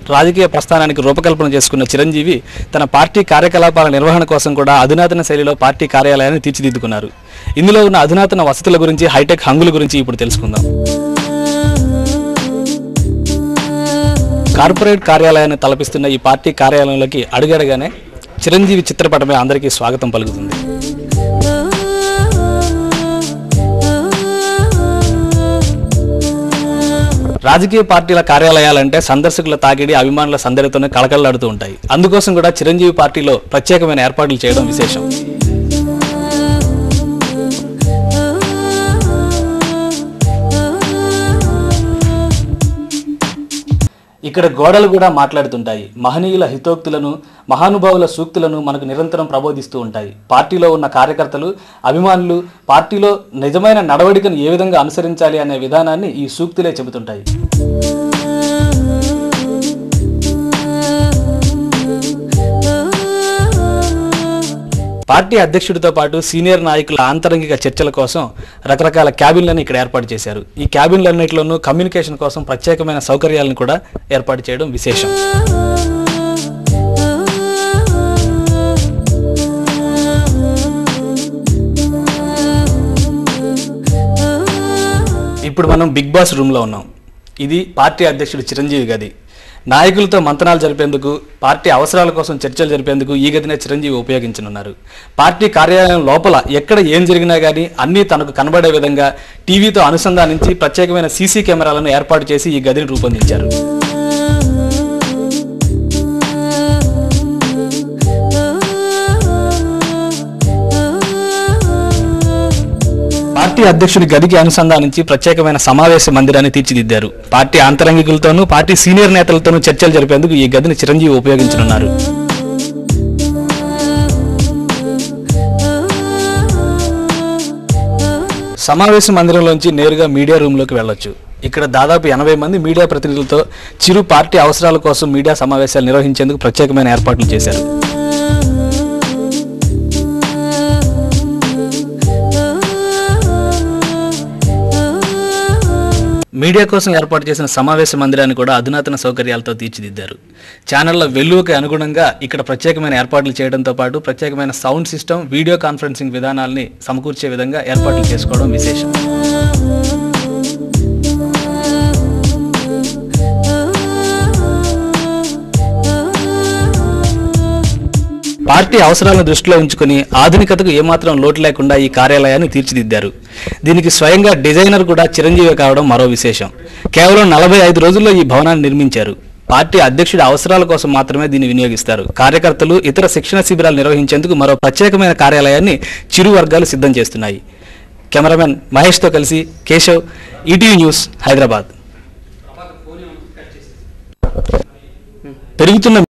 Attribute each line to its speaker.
Speaker 1: రాజకీయ ప్రస్థానానికి రూపకల్పన చేసుకున్న చిరంజీవి తన పార్టీ కార్యకలాపాల నిర్వహణ కోసం కూడా అధునాతన శైలిలో పార్టీ కార్యాలయాన్ని తీర్చిదిద్దుకున్నారు ఇందులో ఉన్న అధునాతన వసతుల గురించి హైటెక్ హంగుల గురించి ఇప్పుడు తెలుసుకుందాం కార్పొరేట్ కార్యాలయాన్ని తలపిస్తున్న ఈ పార్టీ కార్యాలయంలోకి అడుగడగానే చిరంజీవి చిత్రపటమే అందరికీ స్వాగతం పలుకుతుంది రాజకీయ పార్టీల కార్యాలయాలంటే సందర్శకుల తాకిడి అభిమానుల సందడితోనే కళకళలాడుతూ ఉంటాయి అందుకోసం కూడా చిరంజీవి పార్టీలో ప్రత్యేకమైన ఏర్పాట్లు చేయడం విశేషం ఇక్కడ గోడలు కూడా మాట్లాడుతుంటాయి మహనీయుల హితోక్తులను మహానుభావుల సూక్తులను మనకు నిరంతరం ప్రబోధిస్తూ ఉంటాయి పార్టీలో ఉన్న కార్యకర్తలు అభిమానులు పార్టీలో నిజమైన నడవడికను ఏ విధంగా అనుసరించాలి అనే విధానాన్ని ఈ సూక్తులే చెబుతుంటాయి పార్టీ అధ్యక్షుడితో పాటు సీనియర్ నాయకుల ఆంతరంగిక చర్చల కోసం రకరకాల క్యాబిన్లను ఇక్కడ ఏర్పాటు చేశారు ఈ క్యాబిన్లన్నింటిలోనూ కమ్యూనికేషన్ కోసం ప్రత్యేకమైన సౌకర్యాలను కూడా ఏర్పాటు చేయడం విశేషం ఇప్పుడు మనం బిగ్ బాస్ రూమ్లో ఉన్నాం ఇది పార్టీ అధ్యక్షుడు చిరంజీవి గది నాయకులతో మంతనాలు జరిపేందుకు పార్టీ అవసరాల కోసం చర్చలు జరిపేందుకు ఈ గదినే చిరంజీవి ఉపయోగించనున్నారు పార్టీ కార్యాలయం లోపల ఎక్కడ ఏం జరిగినా కానీ అన్నీ తనకు కనబడే విధంగా టీవీతో అనుసంధానించి ప్రత్యేకమైన సీసీ కెమెరాలను ఏర్పాటు చేసి ఈ గదిని రూపొందించారు పార్టీ అధ్యక్షుడి గదికి అనుసంధానించి ప్రత్యేకమైన సమావేశ మందిరాన్ని తీర్చిదిద్దారు పార్టీ ఆంతరంగికులతోనూ పార్టీ సీనియర్ నేతలతోనూ చర్చలు జరిపేందుకు ఈ గదిని చిరంజీవి ఉపయోగించనున్నారు సమావేశ మందిరంలోంచి నేరుగా మీడియా రూమ్లోకి వెళ్ళొచ్చు ఇక్కడ దాదాపు ఎనభై మంది మీడియా ప్రతినిధులతో చిరు పార్టీ అవసరాల కోసం మీడియా సమావేశాలు నిర్వహించేందుకు ప్రత్యేకమైన ఏర్పాట్లు చేశారు మీడియా కోసం ఏర్పాటు చేసిన సమావేశ మందిరాన్ని కూడా అధునాతన సౌకర్యాలతో తీర్చిదిద్దారు ఛానళ్ల వెల్లువకి అనుగుణంగా ఇక్కడ ప్రత్యేకమైన ఏర్పాట్లు చేయడంతో పాటు ప్రత్యేకమైన సౌండ్ సిస్టమ్ వీడియో కాన్ఫరెన్సింగ్ విధానాల్ని సమకూర్చే విధంగా ఏర్పాట్లు చేసుకోవడం విశేషం పార్టీ అవసరాలను దృష్టిలో ఉంచుకుని ఆధునికతకు ఏమాత్రం లోటు లేకుండా ఈ కార్యాలయాన్ని తీర్చిదిద్దారు దీనికి స్వయంగా డిజైనర్ కూడా చిరంజీవి కావడం మరో విశేషం కేవలం నలభై ఐదు రోజుల్లో ఈ భవనాన్ని నిర్మించారు పార్టీ అధ్యక్షుడి అవసరాల కోసం మాత్రమే దీన్ని వినియోగిస్తారు కార్యకర్తలు ఇతర శిక్షణ శిబిరాలు నిర్వహించేందుకు మరో ప్రత్యేకమైన కార్యాలయాన్ని చిరు వర్గాలు సిద్ధం చేస్తున్నాయి కెమెరామెన్ మహేష్తో కలిసి కేశవ్ ఈటీవీ న్యూస్ హైదరాబాద్ పెరుగుతున్న